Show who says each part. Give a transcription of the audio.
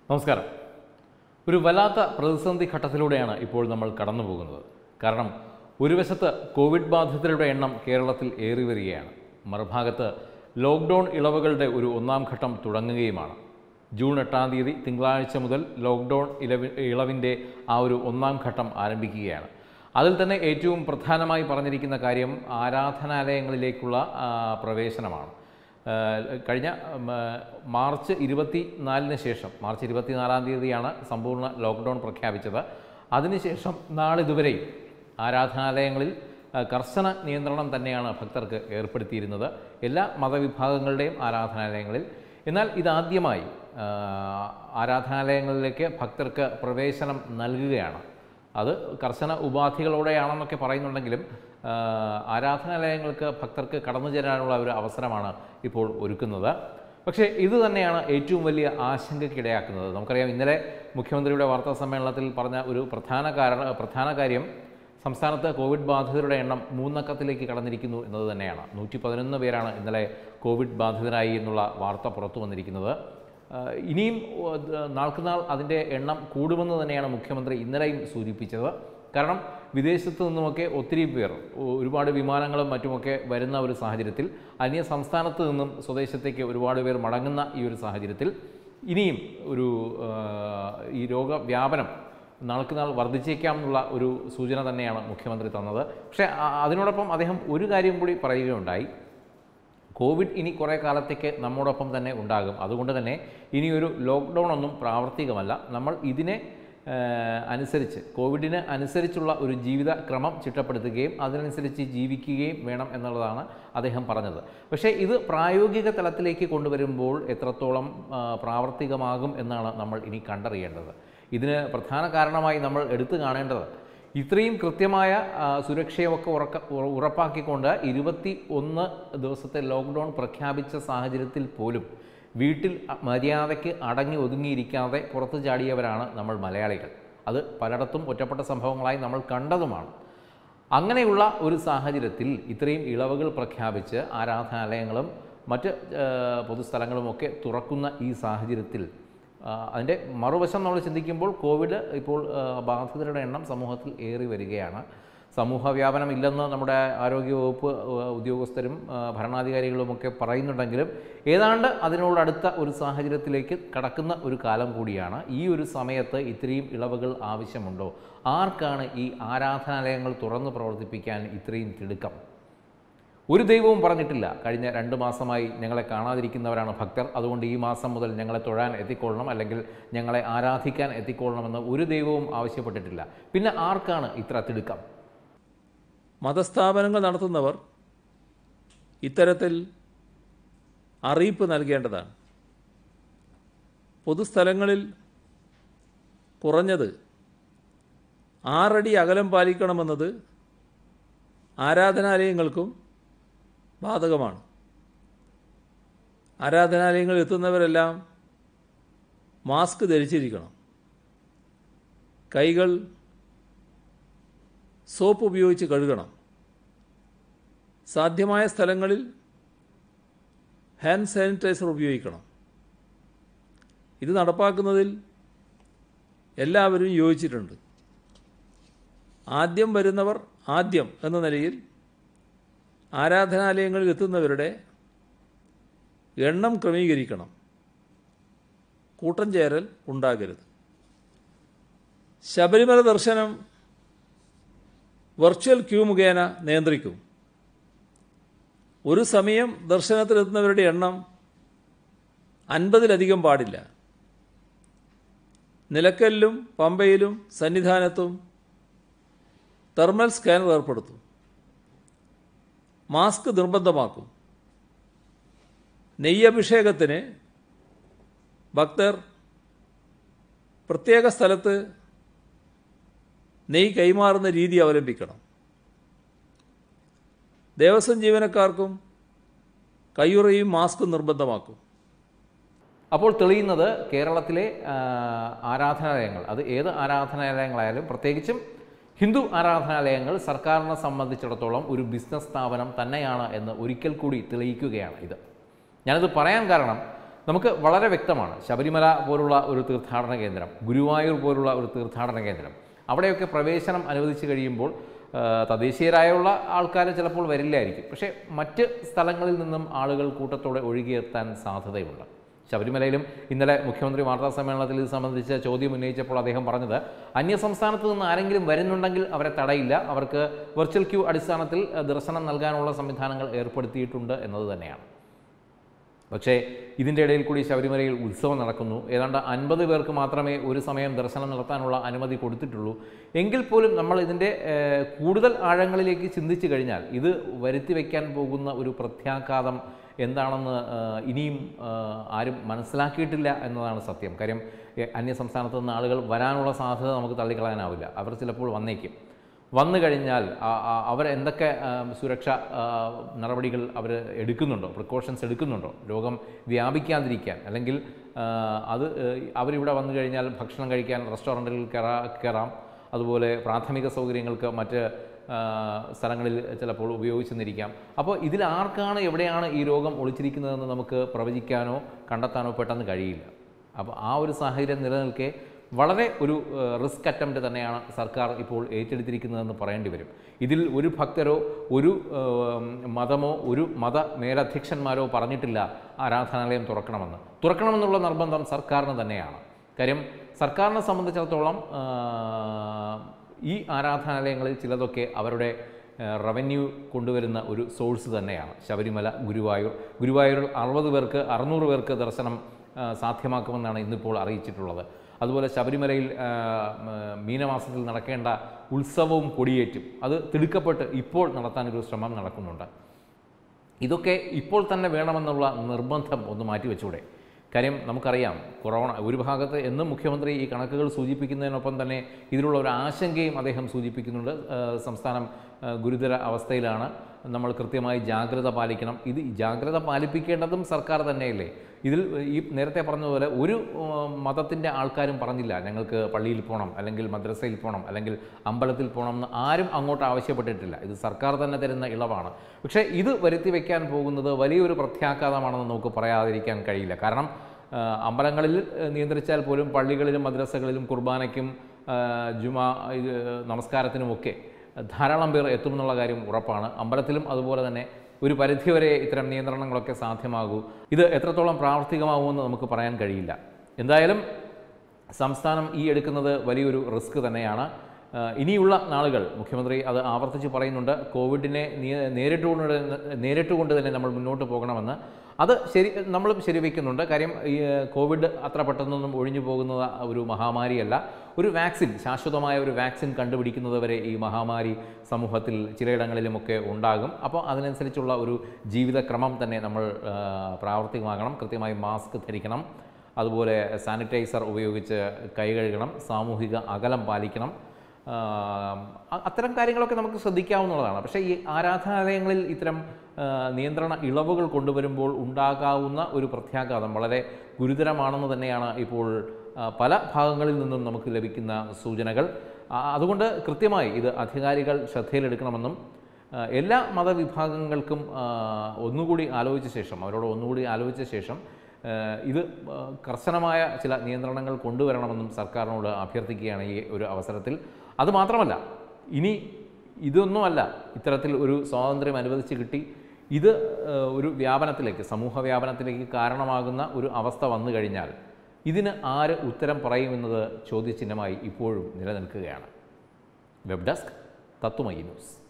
Speaker 1: നമസ്കാരം ഒരു വല്ലാത്ത പ്രതിസന്ധി ഘട്ടത്തിലൂടെയാണ് ഇപ്പോൾ നമ്മൾ കടന്നു പോകുന്നത് കാരണം ഒരു വശത്ത് കോവിഡ് ബാധിതരുടെ എണ്ണം കേരളത്തിൽ ഏറി വരികയാണ് മറുഭാഗത്ത് ലോക്ക്ഡൗൺ ഇളവുകളുടെ ഒരു ഒന്നാം ഘട്ടം തുടങ്ങുകയുമാണ് ജൂൺ എട്ടാം തീയതി തിങ്കളാഴ്ച മുതൽ ലോക്ക്ഡൗൺ ഇളവി ഇളവിൻ്റെ ആ ഒരു ഒന്നാം ഘട്ടം ആരംഭിക്കുകയാണ് അതിൽ തന്നെ ഏറ്റവും പ്രധാനമായി പറഞ്ഞിരിക്കുന്ന കാര്യം ആരാധനാലയങ്ങളിലേക്കുള്ള ആ, പ്രവേശനമാണ് ഏഹ് കഴിഞ്ഞ ഉം, ഏഹ് മാർച്ച് ഇരുപത്തി നാലിന് ശേഷം മാർച്ച് ഇരുപത്തിനാലാം തീയതിയാണ് സമ്പൂർണ്ണ ലോക്ക്ഡൗൺ പ്രഖ്യാപിച്ചത് അതിനുശേഷം നാളിതുവരെയും ആരാധനാലയങ്ങളിൽ ഏഹ് കർശന നിയന്ത്രണം തന്നെയാണ് ഭക്തർക്ക് ഏർപ്പെടുത്തിയിരുന്നത് എല്ലാ മതവിഭാഗങ്ങളുടെയും ആരാധനാലയങ്ങളിൽ എന്നാൽ ഇതാദ്യമായി ഏഹ് ആരാധനാലയങ്ങളിലേക്ക് ഭക്തർക്ക് പ്രവേശനം നൽകുകയാണ് അത് കർശന ഉപാധികളോടെയാണെന്നൊക്കെ പറയുന്നുണ്ടെങ്കിലും ആ, ആരാധനാലയങ്ങൾക്ക് ഭക്തർക്ക് കടന്നു ചേരാനുള്ള ഒരു അവസരമാണ് ഇപ്പോൾ ഒരുക്കുന്നത് പക്ഷേ ഇത് തന്നെയാണ് ഏറ്റവും വലിയ ആശങ്കയ്ക്കിടയാക്കുന്നത് നമുക്കറിയാം ഇന്നലെ മുഖ്യമന്ത്രിയുടെ വാർത്താ സമ്മേളനത്തിൽ പറഞ്ഞ ഒരു പ്രധാന കാരണം പ്രധാന കാര്യം സംസ്ഥാനത്ത് കോവിഡ് ബാധിതരുടെ എണ്ണം മൂന്നക്കത്തിലേക്ക് കടന്നിരിക്കുന്നു എന്നത് തന്നെയാണ് നൂറ്റി പതിനൊന്ന് പേരാണ് ഇന്നലെ കോവിഡ് ബാധിതരായി എന്നുള്ള വാർത്ത പുറത്തു വന്നിരിക്കുന്നത് ആഹ് ഇനിയും ഓ, ദ- നാൾക്കുനാൾ അതിൻ്റെ എണ്ണം കൂടുമെന്ന് തന്നെയാണ് മുഖ്യമന്ത്രി ഇന്നലെയും സൂചിപ്പിച്ചത് കാരണം വിദേശത്തു നിന്നുമൊക്കെ ഒത്തിരി പേർ ഒ- ഒരുപാട് വിമാനങ്ങളും മറ്റുമൊക്കെ വരുന്ന ഒരു സാഹചര്യത്തിൽ അന്യ സംസ്ഥാനത്ത് നിന്നും സ്വദേശത്തേക്ക് ഒരുപാട് പേർ മടങ്ങുന്ന ഈ ഒരു സാഹചര്യത്തിൽ ഇനിയും ഒരു ആഹ്, ഈ രോഗവ്യാപനം നാൾക്കുനാൾ വർദ്ധിച്ചേക്കാം എന്നുള്ള ഒരു സൂചന തന്നെയാണ് മുഖ്യമന്ത്രി തന്നത് പക്ഷേ ആ- അതിനോടൊപ്പം അദ്ദേഹം ഒരു കാര്യം കൂടി പറയുകയുണ്ടായി കോവിഡ് ഇനി കുറേ കാലത്തേക്ക് നമ്മോടൊപ്പം തന്നെ ഉണ്ടാകും അതുകൊണ്ട് തന്നെ ഇനിയൊരു ലോക്ക്ഡൗൺ ഒന്നും പ്രാവർത്തികമല്ല നമ്മൾ ഇതിനെ ഏഹ്, അനുസരിച്ച് കോവിഡിന് അനുസരിച്ചുള്ള ഒരു ജീവിത ക്രമം ചിട്ടപ്പെടുത്തുകയും അതിനനുസരിച്ച് ജീവിക്കുകയും വേണം എന്നുള്ളതാണ് അദ്ദേഹം പറഞ്ഞത് പക്ഷേ ഇത് പ്രായോഗിക തലത്തിലേക്ക് കൊണ്ടുവരുമ്പോൾ എത്രത്തോളം ആ, പ്രാവർത്തികമാകും എന്നാണ് നമ്മൾ ഇനി കണ്ടറിയേണ്ടത് ഇതിന് പ്രധാന കാരണമായി നമ്മൾ എടുത്തു കാണേണ്ടത് ഇത്രയും കൃത്യമായ ആ, സുരക്ഷയൊക്കെ ഉറക്ക ഉറ- ഉറപ്പാക്കിക്കൊണ്ട് ഇരുപത്തി ഒന്ന് ദിവസത്തെ ലോക്ക്ഡൗൺ പ്രഖ്യാപിച്ച സാഹചര്യത്തിൽ പോലും വീട്ടിൽ അ- മര്യാദയ്ക്ക് അടങ്ങി ഒതുങ്ങിയിരിക്കാതെ പുറത്തു ചാടിയവരാണ് നമ്മൾ മലയാളികൾ അത് പലയിടത്തും ഒറ്റപ്പെട്ട സംഭവങ്ങളായി നമ്മൾ കണ്ടതുമാണ് അങ്ങനെയുള്ള ഒരു സാഹചര്യത്തിൽ ഇത്രയും ഇളവുകൾ പ്രഖ്യാപിച്ച് ആരാധനാലയങ്ങളും മറ്റ് ആ, പൊതുസ്ഥലങ്ങളുമൊക്കെ തുറക്കുന്ന ഈ സാഹചര്യത്തിൽ ആ, അതിൻ്റെ മറുവശം നമ്മൾ ചിന്തിക്കുമ്പോൾ കോവിഡ് ഇപ്പോൾ ആ, ബാധിതരുടെ എണ്ണം സമൂഹത്തിൽ ഏറി വരികയാണ് സമൂഹ വ്യാപനം ഇല്ലെന്ന് നമ്മുടെ ആരോഗ്യവകുപ്പ് ആ, ഉദ്യോഗസ്ഥരും ആ, ഭരണാധികാരികളുമൊക്കെ പറയുന്നുണ്ടെങ്കിലും ഏതാണ്ട് അതിനോടടുത്ത ഒരു സാഹചര്യത്തിലേക്ക് കടക്കുന്ന ഒരു കാലം കൂടിയാണ് ഈ ഒരു സമയത്ത് ഇത്രയും ഇളവുകൾ ആവശ്യമുണ്ടോ ആർക്കാണ് ഈ ആരാധനാലയങ്ങൾ തുറന്ന് പ്രവർത്തിപ്പിക്കാൻ ഇത്രയും തിടുക്കം ഒരു ദൈവവും പറഞ്ഞിട്ടില്ല കഴിഞ്ഞ രണ്ട് മാസമായി ഞങ്ങളെ കാണാതിരിക്കുന്നവരാണ് ഭക്തർ അതുകൊണ്ട് ഈ മാസം മുതൽ ഞങ്ങളെ തൊഴാൻ എത്തിക്കൊള്ളണം അല്ലെങ്കിൽ ഞങ്ങളെ ആരാധിക്കാൻ എത്തിക്കൊള്ളണമെന്ന് ഒരു ദൈവവും ആവശ്യപ്പെട്ടിട്ടില്ല പിന്നെ ആർക്കാണ് ഇത്ര തിടുക്കം
Speaker 2: മതസ്ഥാപനങ്ങൾ നടത്തുന്നവർ ഇത്തരത്തിൽ അറിയിപ്പ് നൽകേണ്ടതാണ് പൊതുസ്ഥലങ്ങളിൽ കുറഞ്ഞത് ആറടി അകലം പാലിക്കണമെന്നത് ആരാധനാലയങ്ങൾക്കും ബാധകമാണ് ആരാധനാലയങ്ങളിൽ എത്തുന്നവരെല്ലാം മാസ്ക് ധരിച്ചിരിക്കണം കൈകൾ സോപ്പ് ഉപയോഗിച്ച് കഴുകണം സാധ്യമായ സ്ഥലങ്ങളിൽ ഹാൻഡ് സാനിറ്റൈസർ ഉപയോഗിക്കണം ഇത് നടപ്പാക്കുന്നതിൽ എല്ലാവരും യോജിച്ചിട്ടുണ്ട് ആദ്യം വരുന്നവർ ആദ്യം എന്ന നിലയിൽ ആരാധനാലയങ്ങളിൽ എത്തുന്നവരുടെ എണ്ണം ക്രമീകരിക്കണം കൂട്ടം ചേരൽ ഉണ്ടാകരുത് ശബരിമല ദർശനം വെർച്വൽ ക്യൂ മുഖേന നിയന്ത്രിക്കും ഒരു സമയം ദർശനത്തിലെത്തുന്നവരുടെ എണ്ണം അൻപതിലധികം പാടില്ല നിലക്കലിലും പമ്പയിലും സന്നിധാനത്തും തെർമൽ സ്കാനർ ഏർപ്പെടുത്തും മാസ്ക് നിർബന്ധമാക്കും നെയ്യഭിഷേകത്തിന് ഭക്തർ പ്രത്യേക സ്ഥലത്ത് നെയ് കൈമാറുന്ന രീതി അവലംബിക്കണം ദേവസ്വം ജീവനക്കാർക്കും കയ്യുറയും മാസ്കും നിർബന്ധമാക്കും
Speaker 1: അപ്പോൾ തെളിയുന്നത് കേരളത്തിലെ ആ, ആരാധനാലയങ്ങൾ അത് ഏത് ആരാധനാലയങ്ങളായാലും പ്രത്യേകിച്ചും ഹിന്ദു ആരാധനാലയങ്ങൾ സർക്കാരിനെ സംബന്ധിച്ചിടത്തോളം ഒരു ബിസിനസ് സ്ഥാപനം തന്നെയാണ് എന്ന് ഒരിക്കൽ കൂടി തെളിയിക്കുകയാണ് ഇത് ഞാനത് പറയാൻ കാരണം നമുക്ക് വളരെ വ്യക്തമാണ് ശബരിമല പോലുള്ള ഒരു തീർത്ഥാടന കേന്ദ്രം ഗുരുവായൂർ പോലുള്ള ഒരു തീർത്ഥാടന കേന്ദ്രം അവിടെയൊക്കെ പ്രവേശനം അനുവദിച്ചു കഴിയുമ്പോൾ ആ, തദ്ദേശീയരായുള്ള ആൾക്കാർ ചിലപ്പോൾ വരില്ലായിരിക്കും പക്ഷേ മറ്റ് സ്ഥലങ്ങളിൽ നിന്നും ആളുകൾ കൂട്ടത്തോടെ ഒഴുകിയെത്താൻ സാധ്യതയുണ്ട് ശബരിമലയിലും ഇന്നലെ മുഖ്യമന്ത്രി വാർത്താ സമ്മേളനത്തിൽ ഇത് സംബന്ധിച്ച ചോദ്യം ഉന്നയിച്ചപ്പോൾ അദ്ദേഹം പറഞ്ഞത് അന്യസംസ്ഥാനത്ത് നിന്ന് ആരെങ്കിലും വരുന്നുണ്ടെങ്കിൽ അവരെ തടയില്ല അവർക്ക് വെർച്വൽ ക്യൂ അടിസ്ഥാനത്തിൽ ആ, ദർശനം നൽകാനുള്ള സംവിധാനങ്ങൾ ഏർപ്പെടുത്തിയിട്ടുണ്ട് എന്നത് തന്നെയാണ് പക്ഷേ ഇതിൻ്റെ ഇടയിൽ കൂടി ശബരിമലയിൽ ഉത്സവം നടക്കുന്നു ഏതാണ്ട് അൻപത് പേർക്ക് മാത്രമേ ഒരു സമയം ദർശനം നടത്താനുള്ള അനുമതി കൊടുത്തിട്ടുള്ളൂ എങ്കിൽ പോലും നമ്മൾ ഇതിൻ്റെ ഏഹ്, കൂടുതൽ ആഴങ്ങളിലേക്ക് ചിന്തിച്ചു കഴിഞ്ഞാൽ ഇത് വരുത്തി വയ്ക്കാൻ പോകുന്ന ഒരു പ്രത്യാഘാതം എന്താണെന്ന് ഏഹ്, ഇനിയും ഏഹ്, ആരും മനസ്സിലാക്കിയിട്ടില്ല എന്നതാണ് സത്യം കാര്യം ഏഹ്, അന്യസംസ്ഥാനത്ത് നിന്ന് ആളുകൾ വരാനുള്ള സാധ്യത നമുക്ക് തള്ളിക്കളയാനാവില്ല അവർ ചിലപ്പോൾ വന്നേക്കും വന്നു കഴിഞ്ഞാൽ ആ- ആ- അവർ എന്തൊക്കെ ആ, സുരക്ഷ ആ, നടപടികൾ അവർ എടുക്കുന്നുണ്ടോ പ്രിക്കോഷൻസ് എടുക്കുന്നുണ്ടോ രോഗം വ്യാപിക്കാതിരിക്കാൻ അല്ലെങ്കിൽ ആ, അത് ഏഹ്, അവരിവിടെ വന്നു കഴിഞ്ഞാൽ ഭക്ഷണം കഴിക്കാൻ റെസ്റ്റോറൻറ്റുകളിൽ കയറാ കയറാം അതുപോലെ പ്രാഥമിക സൗകര്യങ്ങൾക്ക് മറ്റ് ആ, സ്ഥലങ്ങളിൽ ചിലപ്പോൾ ഉപയോഗിച്ചെന്നിരിക്കാം അപ്പോൾ ഇതിൽ ആർക്കാണ് എവിടെയാണ് ഈ രോഗം ഒളിച്ചിരിക്കുന്നതെന്ന് നമുക്ക് പ്രവചിക്കാനോ കണ്ടെത്താനോ പെട്ടെന്ന് കഴിയില്ല അപ്പോൾ ആ ഒരു സാഹചര്യം നിലനിൽക്കെ വളരെ ഒരു റിസ്ക് അറ്റംപ്റ്റ് തന്നെയാണ് സർക്കാർ ഇപ്പോൾ ഏറ്റെടുത്തിരിക്കുന്നതെന്ന് പറയേണ്ടി വരും ഇതിൽ ഒരു ഭക്തരോ ഒരു ഏഹ്, മതമോ ഒരു മത മേലധ്യക്ഷന്മാരോ പറഞ്ഞിട്ടില്ല ആരാധനാലയം തുറക്കണമെന്ന് തുറക്കണമെന്നുള്ള നിർബന്ധം സർക്കാരിന് തന്നെയാണ് കാര്യം സർക്കാരിനെ സംബന്ധിച്ചിടത്തോളം ആഹ്, ഈ ആരാധനാലയങ്ങളിൽ ചിലതൊക്കെ അവരുടെ റവന്യൂ കൊണ്ടുവരുന്ന ഒരു സോഴ്സ് തന്നെയാണ് ശബരിമല ഗുരുവായൂർ ഗുരുവായൂരിൽ അറുപത് പേർക്ക് അറുന്നൂറ് പേർക്ക് ദർശനം ആ, സാധ്യമാക്കുമെന്നാണ് ഇന്നിപ്പോൾ അറിയിച്ചിട്ടുള്ളത് അതുപോലെ ശബരിമലയിൽ ആ, മ, മീനമാസത്തിൽ നടക്കേണ്ട ഉത്സവവും കൊടിയേറ്റും അത് തിടുക്കപ്പെട്ട് ഇപ്പോൾ നടത്താനൊരു ശ്രമം നടക്കുന്നുണ്ട് ഇതൊക്കെ ഇപ്പോൾ തന്നെ വേണമെന്നുള്ള നിർബന്ധം ഒന്ന് മാറ്റിവെച്ചൂടെ കാര്യം നമുക്കറിയാം കൊറോണ ഒരു ഭാഗത്ത് എന്നും മുഖ്യമന്ത്രി ഈ കണക്കുകൾ സൂചിപ്പിക്കുന്നതിനൊപ്പം തന്നെ ഇതിലുള്ള ഒരു ആശങ്കയും അദ്ദേഹം സൂചിപ്പിക്കുന്നുണ്ട് ആ, സംസ്ഥാനം ആ, ഗുരുതര അവസ്ഥയിലാണ് നമ്മൾ കൃത്യമായി ജാഗ്രത പാലിക്കണം ഇത് ജാഗ്രത പാലിപ്പിക്കേണ്ടതും സർക്കാർ തന്നെയല്ലേ ഇതിൽ ഈ നേരത്തെ പറഞ്ഞതുപോലെ ഒരു മതത്തിൻ്റെ ആൾക്കാരും പറഞ്ഞില്ല ഞങ്ങൾക്ക് പള്ളിയിൽ പോകണം അല്ലെങ്കിൽ മദ്രസയിൽ പോകണം അല്ലെങ്കിൽ അമ്പലത്തിൽ പോകണം എന്ന് ആരും അങ്ങോട്ട് ആവശ്യപ്പെട്ടിട്ടില്ല ഇത് സർക്കാർ തന്നെ തരുന്ന ഇളവാണ് പക്ഷേ ഇത് വരുത്തി വയ്ക്കാൻ പോകുന്നത് വലിയൊരു പ്രത്യാഘാതമാണെന്ന് നമുക്ക് പറയാതിരിക്കാൻ കഴിയില്ല കാരണം ആ, അമ്പലങ്ങളിൽ ഏഹ്, നിയന്ത്രിച്ചാൽ പോലും പള്ളികളിലും മദ്രസകളിലും കുർബാനയ്ക്കും ആ, ജുമാ ഇത് നമസ്കാരത്തിനുമൊക്കെ ധാരാളം പേർ എത്തുമെന്നുള്ള കാര്യം ഉറപ്പാണ് അമ്പലത്തിലും അതുപോലെ തന്നെ ഒരു പരിധിവരെ ഇത്തരം നിയന്ത്രണങ്ങളൊക്കെ സാധ്യമാകൂ ഇത് എത്രത്തോളം പ്രാവർത്തികമാകുമെന്ന് നമുക്ക് പറയാൻ കഴിയില്ല എന്തായാലും സംസ്ഥാനം ഈ എടുക്കുന്നത് വലിയൊരു റിസ്ക് തന്നെയാണ് ആ, ഇനിയുള്ള നാളുകൾ മുഖ്യമന്ത്രി അത് ആവർത്തിച്ച് പറയുന്നുണ്ട് കോവിഡിനെ നേ- നേരിട്ടുകൊണ്ട് തന്നെ- നേരിട്ടുകൊണ്ട് തന്നെ നമ്മൾ മുന്നോട്ട് പോകണമെന്ന് അത് ശരി നമ്മളും ശരിവെക്കുന്നുണ്ട് കാര്യം ഈ ആ, കോവിഡ് അത്ര പെട്ടെന്നൊന്നും ഒഴിഞ്ഞു പോകുന്ന ഒരു മഹാമാരിയല്ല ഒരു വാക്സിൻ ശാശ്വതമായ ഒരു വാക്സിൻ കണ്ടുപിടിക്കുന്നത് വരെ ഈ മഹാമാരി സമൂഹത്തിൽ ചിലയിടങ്ങളിലുമൊക്കെ ഉണ്ടാകും അപ്പോൾ അതിനനുസരിച്ചുള്ള ഒരു ജീവിതക്രമം തന്നെ നമ്മൾ ആ, പ്രാവർത്തികമാക്കണം കൃത്യമായി മാസ്ക് ധരിക്കണം അതുപോലെ സാനിറ്റൈസർ ഉപയോഗിച്ച് കൈ കഴുകണം സാമൂഹിക അകലം പാലിക്കണം ആം, അ- അത്തരം കാര്യങ്ങളൊക്കെ നമുക്ക് ശ്രദ്ധിക്കാവുന്നതാണ് പക്ഷേ ഈ ആരാധനാലയങ്ങളിൽ ഇത്തരം ആ, നിയന്ത്രണ ഇളവുകൾ കൊണ്ടുവരുമ്പോൾ ഉണ്ടാകാവുന്ന ഒരു പ്രത്യാഘാതം വളരെ ഗുരുതരമാണെന്ന് തന്നെയാണ് ഇപ്പോൾ ആ, പല ഭാഗങ്ങളിൽ നിന്നും നമുക്ക് ലഭിക്കുന്ന സൂചനകൾ ആ, അതുകൊണ്ട് കൃത്യമായി ഇത് അധികാരികൾ ശ്രദ്ധയിലെടുക്കണമെന്നും ആ, എല്ലാ മതവിഭാഗങ്ങൾക്കും ആ, ഒന്നുകൂടി ആലോചിച്ച ശേഷം അവരോട് ഒന്നുകൂടി ആലോചിച്ച ശേഷം ആ, ഇത് ആ, കർശനമായ ചില നിയന്ത്രണങ്ങൾ കൊണ്ടുവരണമെന്നും സർക്കാരിനോട് അഭ്യർത്ഥിക്കുകയാണ് ഈ ഒരു അവസരത്തിൽ അതുമാത്രമല്ല ഇനി ഇതൊന്നുമല്ല ഇത്തരത്തിൽ ഒരു സ്വാതന്ത്ര്യം അനുവദിച്ച് കിട്ടി ഇത് ആ, ഒരു വ്യാപനത്തിലേക്ക് സമൂഹ വ്യാപനത്തിലേക്ക് കാരണമാകുന്ന ഒരു അവസ്ഥ വന്നു കഴിഞ്ഞാൽ ഇതിന് ആര് ഉത്തരം പറയുമെന്നത് ചോദ്യചിഹ്നമായി ഇപ്പോഴും നിലനിൽക്കുകയാണ് വെബ് ഡെസ്ക് തത്വമയി ന്യൂസ്